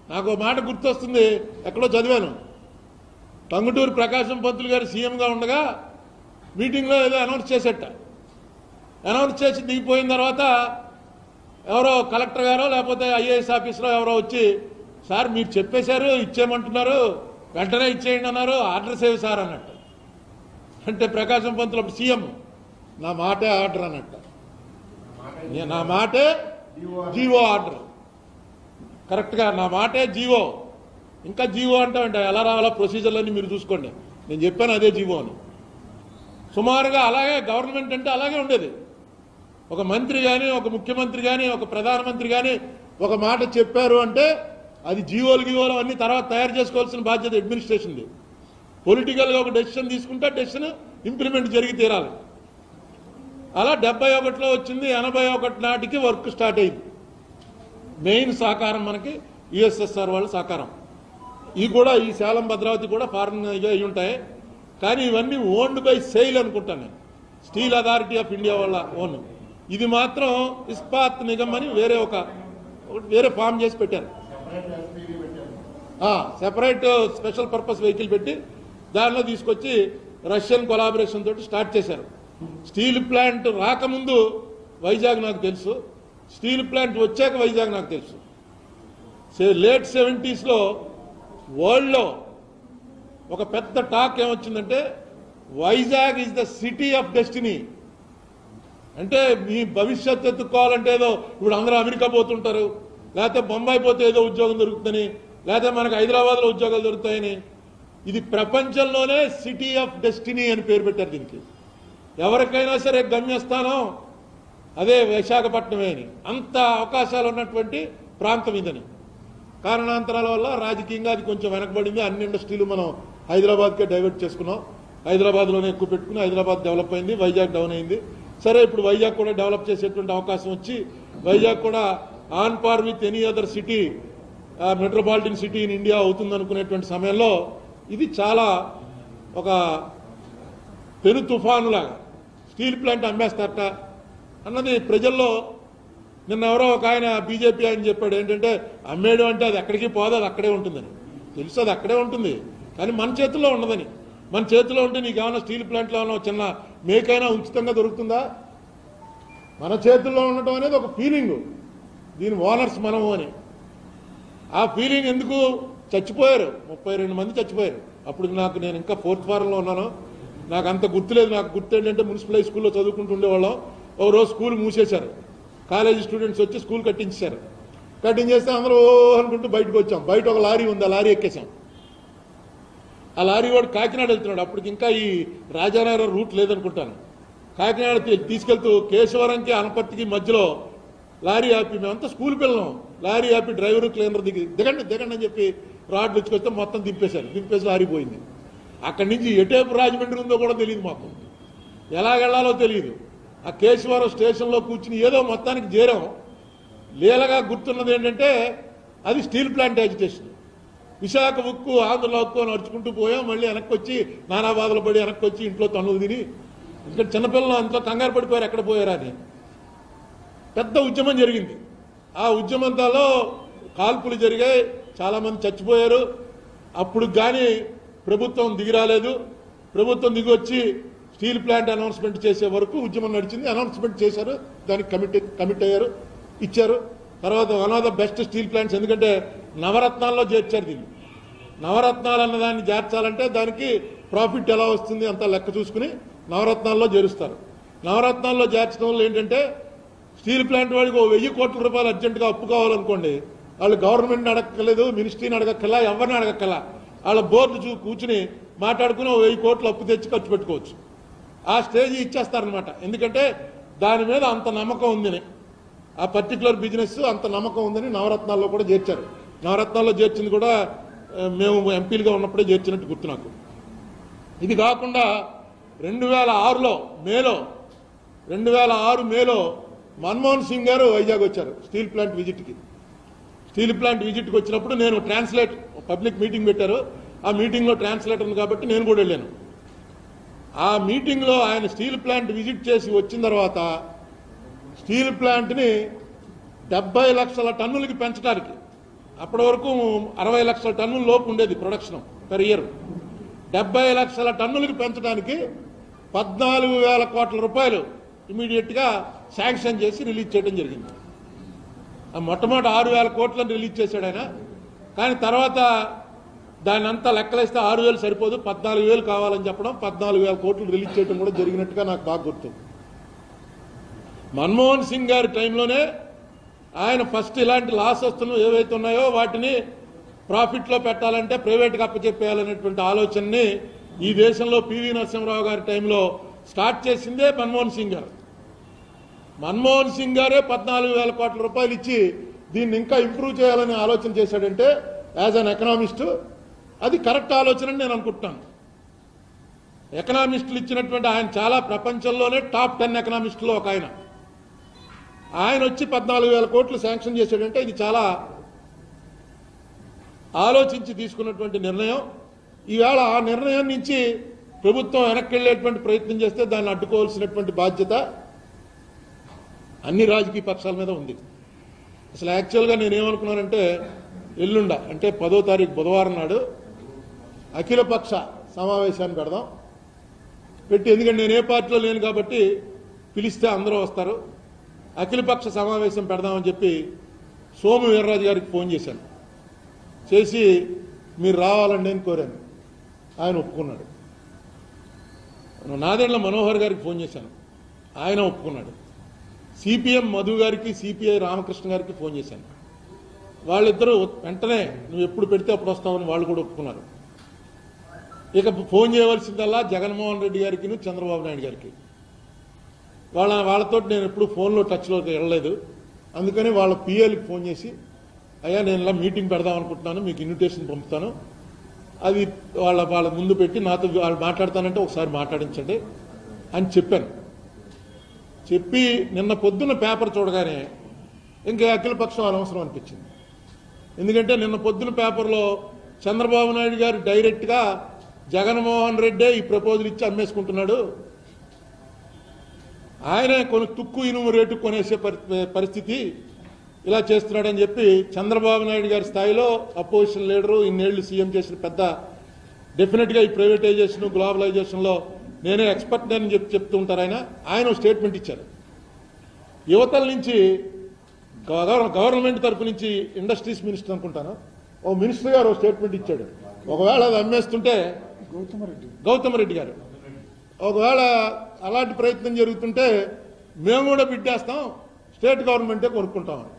నాకు ఓ మాట గుర్తొస్తుంది ఎక్కడో చదివాను టంగుటూరు ప్రకాశం పంతులు గారు సీఎంగా ఉండగా మీటింగ్లో ఏదో అనౌన్స్ చేసేట అనౌన్స్ చేసి దిగిపోయిన తర్వాత ఎవరో కలెక్టర్ గారో లేకపోతే ఐఏఎస్ ఆఫీసరో ఎవరో వచ్చి సార్ మీరు చెప్పేశారు ఇచ్చేయమంటున్నారు వెంటనే ఇచ్చేయండి అన్నారు ఆర్డర్ సేవ్ సార్ అన్నట్టు అంటే ప్రకాశం పంతులు అప్పుడు సీఎం నా మాటే ఆర్డర్ అన్నట్టు నే- నా మాటే జీవో ఆర్డర్ కరెక్ట్గా నా మాటే జీవో ఇంకా జీవో అంటామంటే ఎలా రావాలో ప్రొసీజర్లన్నీ మీరు చూసుకోండి నేను చెప్పాను అదే జీవో అని సుమారుగా అలాగే గవర్నమెంట్ అంటే అలాగే ఉండేది ఒక మంత్రి కానీ ఒక ముఖ్యమంత్రి కానీ ఒక ప్రధానమంత్రి కానీ ఒక మాట చెప్పారు అంటే అది జీవోలు గీవోలు అన్ని తర్వాత తయారు చేసుకోవాల్సిన బాధ్యత అడ్మినిస్ట్రేషన్ది పొలిటికల్గా ఒక డెసిషన్ తీసుకుంటే డెసిషన్ ఇంప్లిమెంట్ జరిగి తీరాలి అలా డెబ్బై ఒకటిలో వచ్చింది ఎనభై ఒకటి నాటికి వర్క్ స్టార్ట్ అయింది మెయిన్ సహకారం మనకి యుఎస్ఎస్ఆర్ వాళ్ళ సహకారం ఈ కూడా ఈ సేలం భద్రావతి కూడా ఫారెన్ అయి ఉంటాయి కానీ ఇవన్నీ ఓన్డ్ బై సెయిల్ అనుకుంటాను నేను స్టీల్ అథారిటీ ఆఫ్ ఇండియా వాళ్ళ ఓన్ ఇది మాత్రం ఇస్పాత్ నిగమ్ అని వేరే ఒక ఒకటి వేరే ఫామ్ చేసి పెట్టారు సెపరేట్ స్పెషల్ పర్పస్ వెహికల్ పెట్టి దానిలో తీసుకొచ్చి రష్యన్ కొలాబరేషన్ తోటి స్టార్ట్ చేశారు స్టీల్ ప్లాంట్ రాకముందు వైజాగ్ నాకు తెలుసు స్టీల్ ప్లాంట్ వచ్చాక వైజాగ్ నాకు తెలుసు లేట్ సెవెంటీస్లో వరల్డ్లో ఒక పెద్ద టాక్ ఏమొచ్చిందంటే Vizag is the city of destiny అంటే మీ భవిష్యత్తు ఎత్తుక్కోవాలంటే ఏదో ఇప్పుడు అందరూ అమెరికా పోతుంటారు లేకపోతే బొంబాయి పోతే ఏదో ఉద్యోగం దొరుకుతుందని లేకపోతే మనకు హైదరాబాద్లో ఉద్యోగాలు దొరుకుతాయని ఇది ప్రపంచంలోనే సిటీ ఆఫ్ డెస్టినీ అని పేరు పెట్టారు దీనికి ఎవరికైనా సరే గమ్యస్థానం అదే విశాఖపట్నమే అని అంత అవకాశాలు ఉన్నటువంటి ప్రాంతం ఇదని కారణాంతరాల వల్ల రాజకీయంగా అది కొంచెం వెనకబడింది అన్ని ఇండస్ట్రీలు మనం హైదరాబాద్కే డైవర్ట్ చేసుకున్నాం హైదరాబాద్లోనే ఎక్కువ పెట్టుకుని హైదరాబాద్ డెవలప్ అయింది వైజాగ్ డౌన్ అయింది సరే ఇప్పుడు వైజాగ్ కూడా డెవలప్ చేసేటువంటి అవకాశం వచ్చి వైజాగ్ కూడా on par with any other city metropolitan city in India అవుతుంది అనుకునేటువంటి సమయంలో ఇది చాలా ఒక పెను తుఫానులాగా స్టీల్ ప్లాంట్ అమ్మేస్తారట అన్నది ప్రజల్లో నిన్న ఎవరో ఒక ఆయన బీజేపీ ఆయన చెప్పాడు ఏంటంటే అమ్మేయడం అంటే అది ఎక్కడికి పోదు అది అక్కడే ఉంటుందని తెలుసు అది అక్కడే ఉంటుంది కానీ మన చేతుల్లో ఉండదని మన చేతిలో ఉంటే నీకు ఏమైనా స్టీల్ ప్లాంట్లో ఏమైనా ఒక చిన్న మేకైనా ఉచితంగా దొరుకుతుందా మన చేతుల్లో ఉండటం అనేది ఒక ఫీలింగ్ దీని ఓనర్స్ మనము అని ఆ ఫీలింగ్ ఎందుకు చచ్చిపోయారు ముప్పై రెండు మంది చచ్చిపోయారు అప్పుడు నాకు నేను ఇంకా ఫోర్త్ ఫారంలో ఉన్నాను నాకు అంత గుర్తులేదు నాకు గుర్తు ఏంటంటే మున్సిపల్ హై స్కూల్లో చదువుకుంటూ ఉండేవాళ్ళం ఓ రోజు స్కూల్ మూసేశారు కాలేజీ స్టూడెంట్స్ వచ్చి స్కూల్ కట్టించారు కట్టించేస్తే అందరూ ఓ అనుకుంటూ బయటకు వచ్చాం బయట ఒక లారీ ఉంది ఆ లారీ ఎక్కేసాం ఆ లారీ వాడు కాకినాడ వెళ్తున్నాడు అప్పటికి ఇంకా ఈ రాజానగరం రూట్ లేదనుకుంటాను కాకినాడ తీ- తీసుకెళ్తూ కేశవరంకి అనపర్తికి మధ్యలో లారీ ఆపి మేమంతా స్కూల్ పిల్లలం లారీ ఆపి డ్రైవర్ క్లీనర్ దిగి దిగండి దిగండి అని చెప్పి రాడ్లు ఇచ్చుకొస్తే మొత్తం దింపేశారు దింపేసి లారీ పోయింది అక్కడి నుంచి ఎటేపు రాజమండ్రి ఉందో కూడా తెలియదు మాకు ఎలాగెళ్లాలో తెలియదు ఆ కేశవరం స్టేషన్లో కూర్చుని ఏదో మొత్తానికి చేరాం లీలగా గుర్తున్నది ఏంటంటే అది స్టీల్ ప్లాంట్ యాజిటేషన్ విశాఖ ఉక్కు ఆంధ్రలో ఉక్కు అని అరుచుకుంటూ పోయాం మళ్ళీ వెనక్కి వచ్చి నానా బాధలు పడి వెనక్కి వచ్చి ఇంట్లో తన్నులు తిని ఇక్కడ చిన్నపిల్లలు అంతా కంగారు పడిపోయారు ఎక్కడ పోయారా అని పెద్ద ఉద్యమం జరిగింది ఆ ఉద్యమంతాలో కాల్పులు జరిగాయి చాలామంది చచ్చిపోయారు అప్పుడు కానీ ప్రభుత్వం దిగిరాలేదు ప్రభుత్వం దిగి వచ్చి స్టీల్ ప్లాంట్ అనౌన్స్మెంట్ చేసే వరకు ఉద్యమం నడిచింది అనౌన్స్మెంట్ చేశారు దానికి కమిట్ కమిట్ అయ్యారు ఇచ్చారు తర్వాత one of the best steel plants ఎందుకంటే నవరత్నాల్లో చేర్చారు దీన్ని నవరత్నాలు అన్న దాన్ని చేర్చాలంటే దానికి ప్రాఫిట్ ఎలా వస్తుంది అంత లెక్క చూసుకుని నవరత్నాల్లో చేరుస్తారు నవరత్నాల్లో చేర్చడం వల్ల ఏంటంటే స్టీల్ ప్లాంట్ వాడికి ఓ వెయ్యి కోట్ల రూపాయలు అర్జెంటుగా అప్పు కావాలనుకోండి వాళ్ళు గవర్నమెంట్ అడగక్కర్లేదు మినిస్ట్రీని అడగక్కర్లా ఎవరిని అడగక్కర్లా వాళ్ళ బోర్డు చూ కూర్చుని మాట్లాడుకుని ఓ వెయ్యి కోట్లు అప్పు తెచ్చి ఖర్చు పెట్టుకోవచ్చు ఆ స్టేజ్ ఇచ్చేస్తారనమాట ఎందుకంటే దాని మీద అంత నమ్మకం ఉందని ఆ పర్టికులర్ బిజినెస్ అంత నమ్మకం ఉందని నవరత్నాల్లో కూడా చేర్చారు నవరత్నాల్లో చేర్చింది కూడా ఆ, మేము ఎంపీలుగా ఉన్నప్పుడే చేర్చినట్టు గుర్తు నాకు ఇది కాకుండా రెండు వేల ఆరులో మేలో రెండు వేల ఆరు మేలో మన్మోహన్ సింగ్ గారు వైజాగ్ వచ్చారు స్టీల్ ప్లాంట్ విజిట్కి స్టీల్ ప్లాంట్ విజిట్కి వచ్చినప్పుడు నేను ట్రాన్స్లేట్ పబ్లిక్ మీటింగ్ పెట్టారు ఆ మీటింగ్లో ట్రాన్స్లేటర్ ఉంది కాబట్టి నేను కూడా వెళ్ళాను ఆ మీటింగ్లో ఆయన స్టీల్ ప్లాంట్ విజిట్ చేసి వచ్చిన తర్వాత స్టీల్ ప్లాంట్ని డెబ్బై లక్షల టన్నులకి పెంచడానికి అప్పటి వరకు అరవై లక్షల టన్నుల లోపు ఉండేది ప్రొడక్షన్ పెర్ ఇయర్ డెబ్బై లక్షల టన్నులకు పెంచడానికి పద్నాలుగు వేల కోట్ల రూపాయలు ఇమీడియట్ గా శాంక్షన్ చేసి రిలీజ్ చేయడం జరిగింది ఆ మొట్టమొదటి ఆరు వేల కోట్లను రిలీజ్ చేశాడు ఆయన కానీ తర్వాత దాని అంతా లెక్కలేస్తే ఆరు వేలు సరిపోదు పద్నాలుగు వేలు కావాలని చెప్పడం పద్నాలుగు వేల కోట్లు రిలీజ్ చేయడం కూడా జరిగినట్టుగా నాకు బాగా గుర్తు మన్మోహన్ సింగ్ గారి టైంలోనే ఆయన ఫస్ట్ ఇలాంటి లాస్ వస్తున్నవి ఏవైతే ఉన్నాయో వాటిని ప్రాఫిట్లో పెట్టాలంటే ప్రైవేట్గా అప్పచెప్పేయాలనేటువంటి ఆలోచనని ఈ దేశంలో పివి నరసింహరావు గారి టైంలో స్టార్ట్ చేసిందే మన్మోహన్ సింగ్ గారు మన్మోహన్ సింగ్ గారే పద్నాలుగు వేల కోట్ల రూపాయలు ఇచ్చి దీన్ని ఇంకా ఇంప్రూవ్ చేయాలని ఆలోచన చేశాడంటే యాజ్ అన్ ఎకనామిస్ట్ అది కరెక్ట్ ఆలోచన అని నేను అనుకుంటున్నాను ఎకనామిస్టులు ఇచ్చినటువంటి ఆయన చాలా ప్రపంచంలోనే టాప్ టెన్ ఎకనామిస్టులో ఒక ఆయన ఆయన వచ్చి పద్నాలుగు వేల కోట్లు శాంక్షన్ చేశాడంటే ఇది చాలా ఆలోచించి తీసుకున్నటువంటి నిర్ణయం ఈవేళ ఆ నిర్ణయం నుంచి ప్రభుత్వం వెనక్కి వెళ్ళేటువంటి ప్రయత్నం చేస్తే దాన్ని అడ్డుకోవాల్సినటువంటి బాధ్యత అన్ని రాజకీయ పక్షాల మీద ఉంది అసలు యాక్చువల్గా నేనేమనుకున్నానంటే ఎల్లుండ అంటే పదో తారీఖు బుధవారం నాడు అఖిలపక్ష సమావేశాన్ని పెడదాం పెట్టి ఎందుకంటే నేను ఏ పార్టీలో లేను కాబట్టి పిలిస్తే అందరూ వస్తారు అఖిలపక్ష సమావేశం పెడదామని చెప్పి సోము వీర్రాజు గారికి ఫోన్ చేశాను చేసి మీరు రావాలండి అని కోరాను ఆయన ఒప్పుకున్నాడు నాదెండ్ల మనోహర్ గారికి ఫోన్ చేశాను ఆయన ఒప్పుకున్నాడు సిపిఎం మధు గారికి సిపిఐ రామకృష్ణ గారికి ఫోన్ చేశాను వాళ్ళిద్దరూ వెంటనే నువ్వు ఎప్పుడు పెడితే అప్పుడు వస్తావని వాళ్ళు కూడా ఒప్పుకున్నారు ఇక ఫోన్ చేయవలసిందల్లా జగన్మోహన్ రెడ్డి గారికి చంద్రబాబు నాయుడు గారికి వాళ్ళ వాళ్ళతో నేను ఎప్పుడు ఫోన్లో టచ్లోకి వెళ్ళలేదు అందుకని వాళ్ళ పిఏలకి ఫోన్ చేసి అయ్యా నేను ఇలా మీటింగ్ పెడదాం అనుకుంటున్నాను మీకు ఇన్విటేషన్ పంపుతాను అది వాళ్ళ వాళ్ళ ముందు పెట్టి నాతో వాళ్ళు మాట్లాడతానంటే ఒకసారి మాట్లాడించండి అని చెప్పాను చెప్పి నిన్న పొద్దున్న పేపర్ చూడగానే ఇంకా అఖిలపక్షం అనవసరం అనిపించింది ఎందుకంటే నిన్న పొద్దున పేపర్లో చంద్రబాబు నాయుడు గారు డైరెక్ట్గా జగన్మోహన్ రెడ్డే ఈ ప్రపోజల్ ఇచ్చి అమ్మేసుకుంటున్నాడు ఆయనే కొన్ని తుక్కు ఇనుము రేటు కొనేసే పరి- పరిస్థితి ఇలా చేస్తున్నాడని చెప్పి చంద్రబాబు నాయుడు గారి స్థాయిలో అపోజిషన్ లీడరు ఇన్నేళ్లు సీఎం చేసిన పెద్ద డెఫినెట్గా ఈ ప్రైవేటైజేషన్ గ్లోబలైజేషన్లో నేనే ఎక్స్పర్ట్ అని చెప్పి చెప్తూ ఉంటారు ఆయన ఆయన ఒక స్టేట్మెంట్ ఇచ్చారు యువతల నుంచి గవర్- గవర్నమెంట్ తరపు నుంచి ఇండస్ట్రీస్ మినిస్టర్ అనుకుంటాను ఓ మినిస్టర్ గారు ఓ స్టేట్మెంట్ ఇచ్చాడు ఒకవేళ అది అమ్మేస్తుంటే గౌతమ్ రెడ్డి గారు ఒకవేళ అలాంటి ప్రయత్నం జరుగుతుంటే మేము కూడా బిడ్డేస్తాం స్టేట్ గవర్నమెంటే కొనుక్కుంటాం